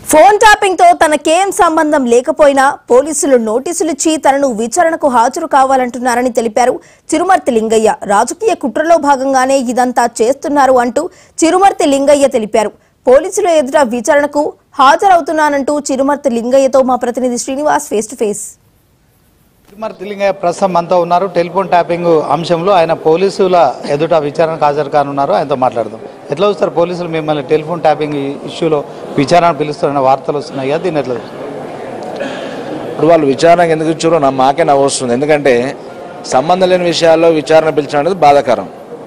Phone tapping తో తనకేం సంబంధం లేకపోయినా పోలీసులు నోటీసులు ఇచ్చి తనను విచారణకు హాజరు కావాలంటున్నారని తెలిపారు చిరుమర్తి లింగయ్య రాజకీయ కుట్రలో భాగంగానే ఇదంతా చేస్తున్నారు అంటూ చిరుమర్తి లింగయ్య తెలిపారు పోలీసుల ఎదుట విచారణకు హాజరవుతున్నానంటూ చిరుమర్తి లింగయ్యతో మా ప్రతినిధి Srinivas face to face Tirumala తిలింగయ్య ప్రస్తుతం మనతో ఉన్నారు టెలిఫోన్ ట్యాపింగ్ అంశంలో ఆయన పోలీసుల ఎదుట విచారణకు హాజరు కానున్నారు ఆయనతో మాట్లాడదాం ఎట్లా చూస్తారు పోలీసులు మిమ్మల్ని టెలిఫోన్ ట్యాపింగ్ ఇష్యూలో విచారణ పిలుస్తారన్న వార్తలు వస్తున్నాయి కదా దీన్ని ఎట్లా చూస్తారు? ఇప్పుడు వాళ్ళు విచారణకు ఎందుకు ఇచ్చారో నా మాకే నవ్వు వస్తుంది ఎందుకంటే సంబంధం లేని విషయాల్లో విచారణ పిలిచడం అనేది బాధాకరం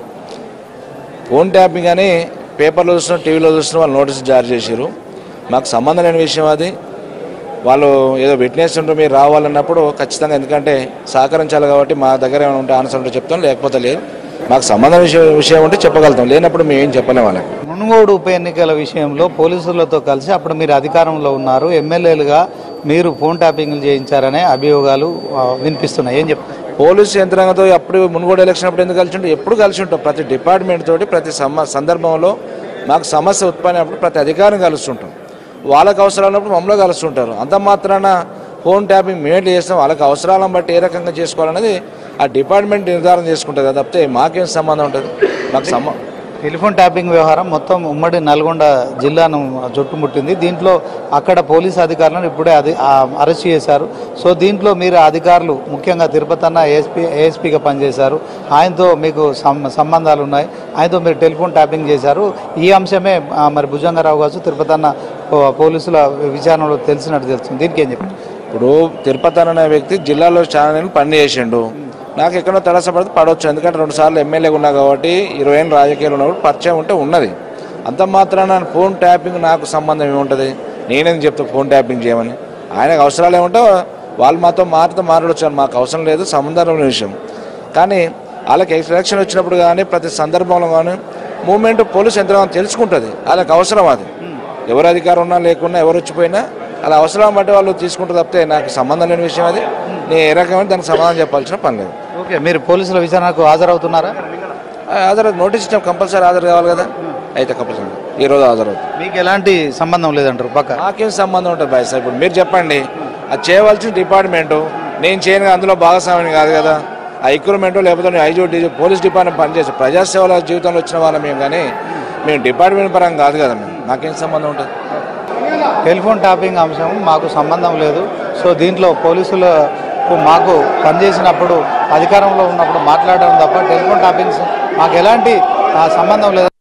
ఫోన్ ట్యాపింగ్ అని పేపర్లో చూస్తున్నాం టీవీలో చూస్తున్నాం వాళ్ళు నోటీస్ జారీ చేశారు మాకు సంబంధం లేని విషయం అది వాళ్ళు ఏదో విట్నెస్ ఉంటే మీరు రావాలన్నప్పుడు ఖచ్చితంగా ఎందుకంటే సహకరించాలి కాబట్టి మా దగ్గర ఏమైనా ఉంటే ఆన్సర్ ఉంటే చెప్తాం లేకపోతే లేదు మాకు సంబంధం విషయం విషయం ఉంటే చెప్పగలుగుతాం లేనప్పుడు మేము ఏం చెప్పలేము వాళ్ళకి మునుగోడు ఉప ఎన్నికల విషయంలో పోలీసులతో కలిసి అప్పుడు మీరు అధికారంలో ఉన్నారు ఎమ్మెల్యేలుగా మీరు ఫోన్ ట్యాపింగ్లు చేయించారనే అభియోగాలు ఆ, వినిపిస్తున్నాయి ఏం చెప్తారు పోలీసు యంత్రాంగంతో అప్పుడు మునుగోడు ఎలక్షన్ అప్పుడు ఎందుకు కలిసి ఉంటాం ఎప్పుడు కలిసి ఉంటాం ప్రతి డిపార్ట్మెంట్ తోటి ప్రతి సమ సందర్భంలో మాకు సమస్య ఉత్పన్నప్పుడు ప్రతి అధికారం కలుస్తుంటాం వాళ్ళకి అవసరాలు ఉన్నప్పుడు మమ్మల్ని కలుస్తుంటారు అంత మాత్రాన ఫోన్ ట్యాపింగ్ మేము చేస్తాం వాళ్ళకి అవసరాలను బట్టి ఏ రకంగా చేసుకోవాలనేది ఆ డిపార్ట్మెంట్ నిర్ధారణ చేసుకుంటుంది అది తప్పితే మాకేం సంబంధం ఉంటుంది మాకు సంబంధం టెలిఫోన్ ట్యాపింగ్ వ్యవహారం మొత్తం ఉమ్మడి నల్గొండ జిల్లాను చుట్టుముట్టింది దీంట్లో అక్కడ పోలీసు అధికారులను ఇప్పుడే అది ఆ, అరెస్ట్ చేశారు సో దీంట్లో మీరు అధికారులు ముఖ్యంగా తిరుపతి అన్న ఏఎస్పీ ఏఎస్పీగా పనిచేశారు ఆయనతో మీకు సం- సంబంధాలు ఉన్నాయి ఆయనతో మీరు టెలిఫోన్ ట్యాపింగ్ చేశారు ఈ అంశమే ఆ, మరి భుజంగరావు కావచ్చు తిరుపతి అన్న పో- పోలీసుల విచారణలో తెలిసినట్టు తెలుస్తుంది దీనికి ఏం చెప్పారు ఇప్పుడు తిరుపతి అనే వ్యక్తి జిల్లాలో చాలా నేను పని చేసిండు నాకు ఎక్కడో తలసపడితే పడవచ్చు ఎందుకంటే రెండు సార్లు ఎమ్మెల్యేగా ఉన్నా కాబట్టి ఇరవై ఏళ్ళు రాజకీయాలు ఉన్నప్పుడు పరిచయం ఉంటే ఉన్నది అంత మాత్రాన ఫోన్ ట్యాపింగ్ నాకు సంబంధం ఏముంటుంది నేనేం చెప్తా ఫోన్ ట్యాపింగ్ చేయమని ఆయనకు అవసరాలు ఏముంటే వాళ్ళు మాతో మారితో మాట్లాడొచ్చు మాకు అవసరం లేదు సంబంధం లేని విషయం కానీ వాళ్ళకి ఎలక్షన్ వచ్చినప్పుడు కానీ ప్రతి సందర్భంలో కానీ మూమెంట్ పోలీస్ యంత్రాంగం తెలుసుకుంటుంది వాళ్ళకి అవసరం అది ఎవరు అధికారం ఉన్నా లేకున్నా ఎవరు వచ్చిపోయినా అలా అవసరం బట్టి వాళ్ళు తీసుకుంటారు తప్పితే నాకు సంబంధం లేని విషయం అది నేను ఏ రకమైన దానికి సమాధానం చెప్పాల్సిన పని లేదు ఓకే మీరు పోలీసుల విచారణకు హాజరవుతున్నారా ఆ, హాజరు నోటీస్ ఇచ్చాం కంపల్సరీ హాజరు కావాలి కదా అయితే కంపల్సరీ ఈ రోజు హాజరవుతుంది మీకు ఎలాంటి సంబంధం లేదంటారు పక్క నాకేం సంబంధం ఉంటుంది బాయ్ సార్ ఇప్పుడు మీరు చెప్పండి అది చేయవలసిన డిపార్ట్మెంటు నేను చేయను అందులో భాగస్వామిని కాదు కదా ఆ ఎక్విప్మెంట్ లేకపోతే ఐజో డీజో పోలీస్ డిపార్ట్మెంట్ పనిచేసి ప్రజాసేవల జీవితంలో వచ్చిన వాళ్ళం మేము కానీ మేము డిపార్ట్మెంట్ పరంగా కాదు కదా మేము నాకేం సంబంధం ఉంటుంది టెలిఫోన్ ట్యాపింగ్ అంశం మాకు సంబంధం లేదు సో దీంట్లో పోలీసులు మాకు పనిచేసినప్పుడు అధికారంలో ఉన్నప్పుడు మాట్లాడడం తప్ప టెలిఫోన్ ట్యాపింగ్స్ మాకు ఎలాంటి ఆ, సంబంధం లేదు